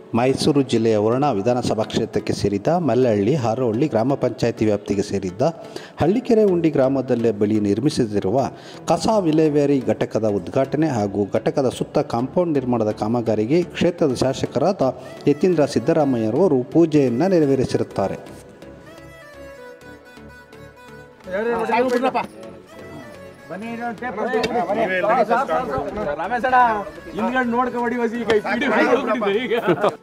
ಮೈಸೂರು ಜಿಲ್ಲೆಯ ವರುಣಾ ವಿಧಾನಸಭಾ ಕ್ಷೇತ್ರಕ್ಕೆ ಸೇರಿದ ಮಲ್ಲಹಳ್ಳಿ ಹಾರೋಹಳ್ಳಿ ಗ್ರಾಮ ಪಂಚಾಯಿತಿ ವ್ಯಾಪ್ತಿಗೆ ಸೇರಿದ್ದ ಹಳ್ಳಿಕೆರೆ ಉಂಡಿ ಗ್ರಾಮದಲ್ಲೇ ಬಳಿ ನಿರ್ಮಿಸುತ್ತಿರುವ ಕಸ ವಿಲೇವಾರಿ ಘಟಕದ ಉದ್ಘಾಟನೆ ಹಾಗೂ ಘಟಕದ ಸುತ್ತ ಕಾಂಪೌಂಡ್ ನಿರ್ಮಾಣದ ಕಾಮಗಾರಿಗೆ ಕ್ಷೇತ್ರದ ಶಾಸಕರಾದ ಯತೀಂದ್ರ ಸಿದ್ದರಾಮಯ್ಯರವರು ಪೂಜೆಯನ್ನು ನೆರವೇರಿಸಿರುತ್ತಾರೆ ರಮೇಶಣ್ಣ ಹಿಂದ್ಗಡೆ ನೋಡ್ಕೊ ಹೊಡಿವಸಿ ಈಗ ವಿಡಿಯೋ ಹೋಗ್ಬಿಟ್ಟಿದೆ ಈಗ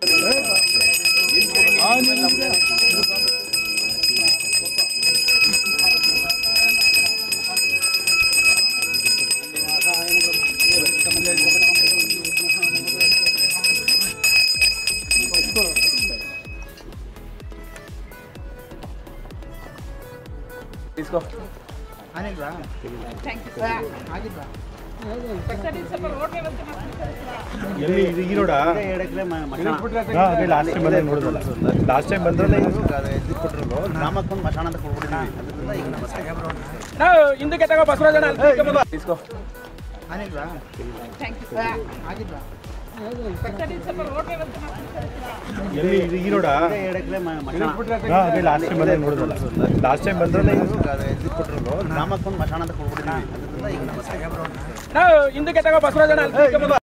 ಇಸ್ಕೋ ಎಲ್ಲಿ ಇದು ಈ ರೋಡಾ ಲಾಸ್ಟ್ ಟೈಮ್ ಬಂದಾಗ ನೋಡಿದ್ರಲ್ಲ ಲಾಸ್ಟ್ ಟೈಮ್ ಬಂದ್ರಲ್ಲ ಗ್ರಾಮಕ್ಕೊಂದು ಮಶಾಣ ಅಂತ ಕೊಡ್ಬಿಟ್ಟಿದ್ದೀವಿ ಅದರಿಂದ ಈಗ ನಮ್ಮ ಸಾಹೇಬ್ರು ನಾವು ಹಿಂದಕ್ಕೆ ತಗೋ ಬಸವರಾಜಣ್ಣ ಅಲ್ಲಿ ಇಸ್ಕೊ. ಇಸ್ಕೋ ಎಲ್ಲಿ ಇದು ಈ ರೋಡಾ ಎಡಕ್ಲೆ ಮಶಾಣ ಲಾಸ್ಟ್ ಟೈಮ್ ಬಂದಾಗ ನೋಡಿದ್ರಲ್ಲ ಲಾಸ್ಟ್ ಟೈಮ್ ಬಂದ್ರಲ್ಲ ಕೊಟ್ಟಿರೋದು ಗ್ರಾಮಕ್ಕೊಂದು ಮಶಾಣ ಅಂತ ಕೊಡ್ಬಿಟ್ಟಿದ್ದೀವಿ ಅದರಿಂದ ಈಗ ನಮ್ಮ ಸಾಹೇಬ್ರು ನಾವು ಹಿಂದಕ್ಕೆ ತಗೋ ಬಸವರಾಜಣ್ಣ ಅಲ್ಲಿ ಇಸ್ಕೊ.